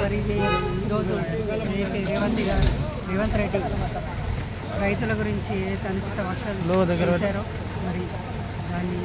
మరి ఇది ఈరోజు ఏదైతే రేవంత్ గారు రేవంత్ రెడ్డి రైతుల గురించి ఏదైతే అనుచిత వ్యాఖ్యలు చేశారో మరి దాన్ని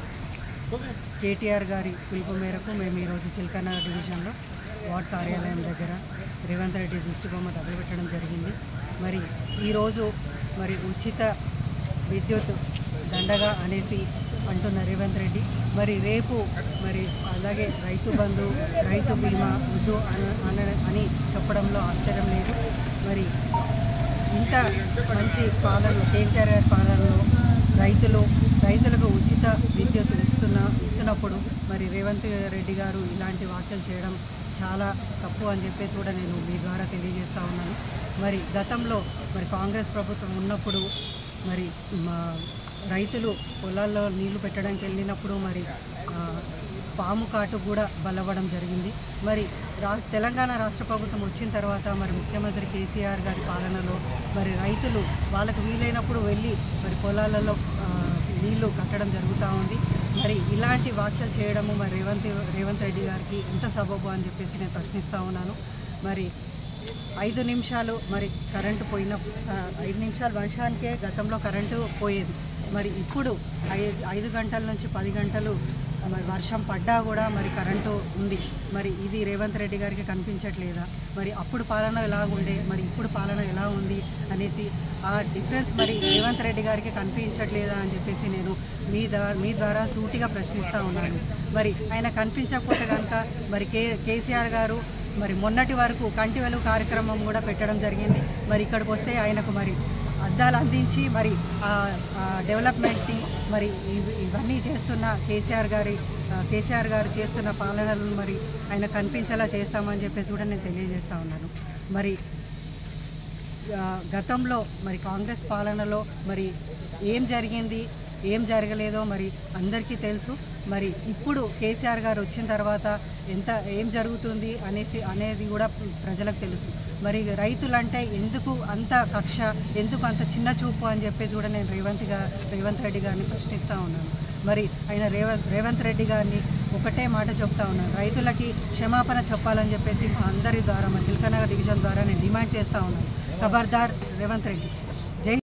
కేటీఆర్ గారి పిలుపు మేరకు మేము ఈరోజు చిల్కన్న డివిజన్లో వార్డ్ కార్యాలయం దగ్గర రేవంత్ రెడ్డి దృష్టి బొమ్మ తగలబెట్టడం జరిగింది మరి ఈరోజు మరి ఉచిత విద్యుత్ దండగా అనేసి అంటున్న రేవంత్ రెడ్డి మరి రేపు మరి అలాగే రైతు బంధు రైతు బీమా వద్దు అన- అన- అని చెప్పడంలో ఆశ్చర్యం లేదు మరి ఇంత మంచి పాలన కేసీఆర్ గారి పాలనలో రైతులు రైతులకు ఉచిత విద్యుత్ ఇస్తున్న ఇస్తున్నప్పుడు మరి రేవంత్ రెడ్డి గారు ఇలాంటి వ్యాఖ్యలు చేయడం చాలా తప్పు అని చెప్పేసి కూడా నేను మీ ద్వారా తెలియజేస్తా ఉన్నాను మరి గతంలో మరి కాంగ్రెస్ ప్రభుత్వం ఉన్నప్పుడు మరి మా రైతులు పొలాల్లో నీళ్లు పెట్టడానికి వెళ్ళినప్పుడు మరి ఆ, పాము కాటు కూడా బలవ్వడం జరిగింది మరి రా తెలంగాణ రాష్ట్ర ప్రభుత్వం వచ్చిన తర్వాత మరి ముఖ్యమంత్రి కేసీఆర్ గారి పాలనలో మరి రైతులు వాళ్ళకు వీలైనప్పుడు వెళ్ళి మరి పొలాలలో ఆ, నీళ్లు కట్టడం జరుగుతూ ఉంది మరి ఇలాంటి వ్యాఖ్యలు చేయడము మరి రేవంత్ రేవంత్ రెడ్డి గారికి ఎంత సబబు అని చెప్పేసి నేను ప్రశ్నిస్తూ ఉన్నాను మరి ఐదు నిమిషాలు మరి కరెంటు పోయిన ఆ, ఐదు నిమిషాలు వర్షానికే గతంలో కరెంటు పోయేది మరి ఇప్పుడు ఐదు ఐదు గంటల నుంచి పది గంటలు మరి వర్షం పడ్డా కూడా మరి కరెంటు ఉంది మరి ఇది రేవంత్ రెడ్డి గారికి కనిపించట్లేదా మరి అప్పుడు పాలన ఎలా ఉండే మరి ఇప్పుడు పాలన ఎలా ఉంది అనేసి ఆ డిఫరెన్స్ మరి రేవంత్ రెడ్డి గారికి కనిపించట్లేదా అని చెప్పేసి నేను మీ ద్వారా మీ ద్వారా సూటిగా ప్రశ్నిస్తూ ఉన్నాను మరి ఆయన కనిపించకపోతే కనుక మరి కే కేసీఆర్ గారు మరి మొన్నటి వరకు కంటి వెలుగు కార్యక్రమం కూడా పెట్టడం జరిగింది మరి ఇక్కడికి వస్తే ఆయనకు మరి అద్దాలు అందించి మరి ఆ ఆ డెవలప్మెంట్ని మరి ఇవి- ఇవన్నీ చేస్తున్న కేసీఆర్ గారి ఆ, కేసీఆర్ గారు చేస్తున్న పాలనలను మరి ఆయన కనిపించేలా చేస్తామని చెప్పేసి కూడా నేను తెలియజేస్తా ఉన్నాను మరి ఆ, గతంలో మరి కాంగ్రెస్ పాలనలో మరి ఏం జరిగింది ఏం జరగలేదో మరి అందరికీ తెలుసు మరి ఇప్పుడు కేసీఆర్ గారు వచ్చిన తర్వాత ఎంత ఏం జరుగుతుంది అనేసి అనేది కూడా ప్రజలకు తెలుసు మరి రైతులంటే ఎందుకు అంత కక్ష ఎందుకు అంత చిన్న చూపు అని చెప్పేసి కూడా నేను రేవంత్ గా రేవంత్ రెడ్డి గారిని ప్రశ్నిస్తూ ఉన్నాను మరి ఆయన రేవంత్ రేవంత్ రెడ్డి గారిని ఒకటే మాట చెప్తా ఉన్నాను రైతులకి క్షమాపణ చెప్పాలని చెప్పేసి మా అందరి ద్వారా మా సిల్కనగర్ డివిజన్ ద్వారా నేను డిమాండ్ చేస్తూ ఉన్నాను ఖబర్దార్ రేవంత్ రెడ్డి